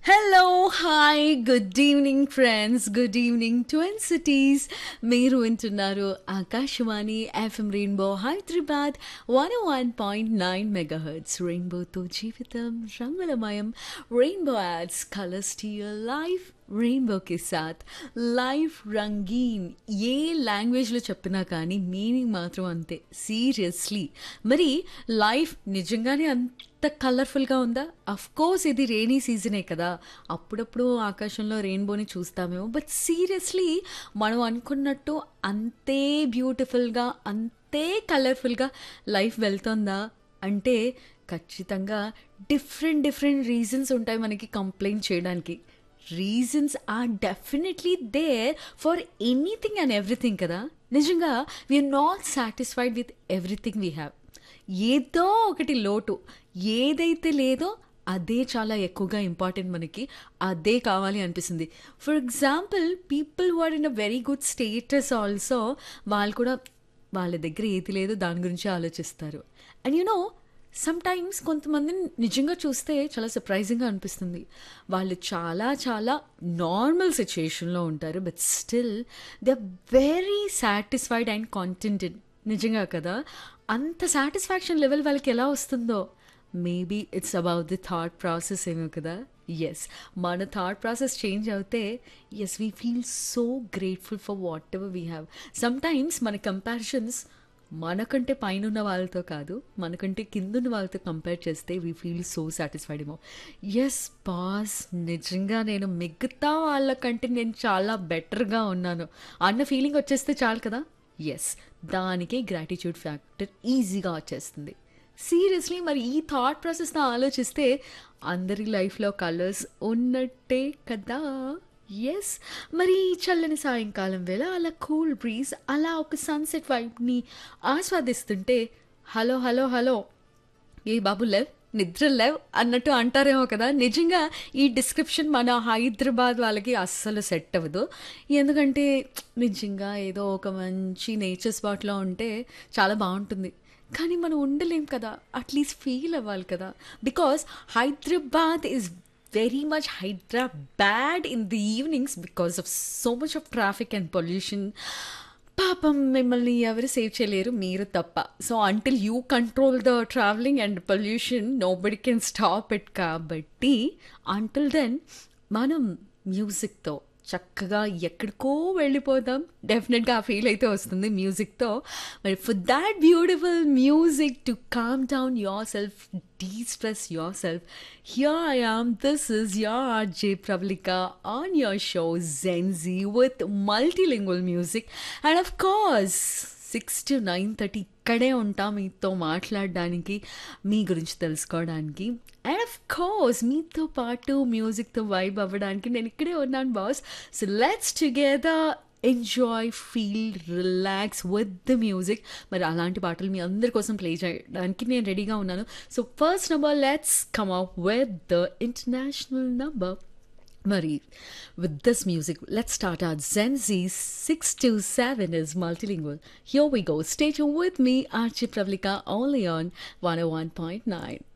Hello hi good evening friends good evening twin cities మీరు వింటున్నారు Akashvani FM rainbow Hyderabad one one point nine mega hertz రెయిన్బోతో జీవితం రంగులమయం rainbow adds colours to your life rainbow కే సాత్ life రంగీన్ ఏ లాంగ్వేజ్లో చెప్పినా కానీ మీనింగ్ మాత్రం అంతే సీరియస్లీ మరి లైఫ్ నిజంగానే అంత కలర్ఫుల్గా ఉందా అఫ్ కోర్స్ ఇది రెయినీ సీజనే కదా అప్పుడప్పుడు ఆకాశంలో రెయిన్బోని చూస్తామేమో బట్ సీరియస్లీ మనం అనుకున్నట్టు అంతే బ్యూటిఫుల్గా అంతే కలర్ఫుల్గా లైఫ్ వెళ్తుందా అంటే ఖచ్చితంగా డిఫరెంట్ డిఫరెంట్ రీజన్స్ ఉంటాయి మనకి కంప్లైంట్ చేయడానికి reasons are definitely there for anything and everything కదా నిజంగా we are not satisfied with everything we have ఏదో ఒకటి లోటు ఏదైతే లేదో అదే చాలా ఎక్కువగా ఇంపార్టెంట్ మనకి అదే కావాలి అనిపిస్తుంది for example people who are in a very good status also వాళ్ళు కూడా వాళ్ళ దగ్గర ఏది లేదు దాని గురించి ఆలోచిస్తారు అండ్ యునో సమ్ టైమ్స్ కొంతమందిని నిజంగా చూస్తే చాలా సర్ప్రైజింగ్గా అనిపిస్తుంది వాళ్ళు చాలా చాలా నార్మల్ సిచ్యుయేషన్లో ఉంటారు but still they are very satisfied and contented నిజంగా కదా అంత సాటిస్ఫాక్షన్ లెవెల్ వాళ్ళకి ఎలా వస్తుందో maybe it's about the thought process ఏమో కదా ఎస్ మన థాట్ ప్రాసెస్ చేంజ్ అవుతే as we feel so grateful for whatever we have sometimes మన కంపారిజన్స్ మనకంటే పైన ఉన్న వాళ్ళతో కాదు మనకంటే కిందున్న వాళ్ళతో కంపేర్ చేస్తే వీ ఫీల్ సో సాటిస్ఫైడ్ ఏమో ఎస్ బాస్ నిజంగా నేను మిగతా వాళ్ళకంటే నేను చాలా బెటర్గా ఉన్నాను అన్న ఫీలింగ్ వచ్చేస్తే చాలు కదా ఎస్ దానికే గ్రాటిట్యూడ్ ఫ్యాక్టర్ ఈజీగా వచ్చేస్తుంది సీరియస్లీ మరి ఈ థాట్ ప్రాసెస్తో ఆలోచిస్తే అందరి లైఫ్లో కలర్స్ ఉన్నట్టే కదా ఎస్ మరి ఈ చల్లని సాయంకాలం వేళ అలా కూల్ బ్రీజ్ అలా ఒక సన్సెట్ వైబ్ని ఆస్వాదిస్తుంటే హలో హలో హలో ఏ బాబు లేవ్ నిద్ర లేవ్ అన్నట్టు అంటారేమో కదా నిజంగా ఈ డిస్క్రిప్షన్ మన హైదరాబాద్ వాళ్ళకి అస్సలు సెట్ అవ్వదు ఎందుకంటే నిజంగా ఏదో ఒక మంచి నేచర్ స్పాట్లో ఉంటే చాలా బాగుంటుంది కానీ మనం ఉండలేం కదా అట్లీస్ట్ ఫీల్ అవ్వాలి కదా because Hyderabad is very much Hyderabad in the evenings because of so much of traffic and pollution. పాపం మిమ్మల్ని ఎవరు సేవ్ చేయలేరు మీరు తప్ప so until you control the travelling and pollution nobody can stop it కాబట్టి until then మనం మ్యూజిక్తో చక్కగా ఎక్కడికో వెళ్ళిపోదాం డెఫినెట్గా ఆ ఫీల్ అయితే వస్తుంది మ్యూజిక్తో మరి for that beautiful music to calm down yourself de-stress yourself. Here I am. This is your RJ Pravlika on your show Zenzi with multilingual music. And of course, six to nine thirty ఇక్కడే ఉంటా మీతో మాట్లాడడానికి మీ గురించి తెలుసుకోవడానికి and of course మీతో పాటు మ్యూజిక్తో vibe అవ్వడానికి నేను ఇక్కడే ఉన్నాను boss so let's together enjoy feel relax with the music మరి అలాంటి పాటలు మీ అందరి కోసం ప్లే చేయడానికి నేను రెడీగా ఉన్నాను so first number let's come up with the international number Mari, with this music, let's start our Zen Z 627 is multilingual. Here we go. Stay tuned with me, Archie Pravlika, only on 101.9.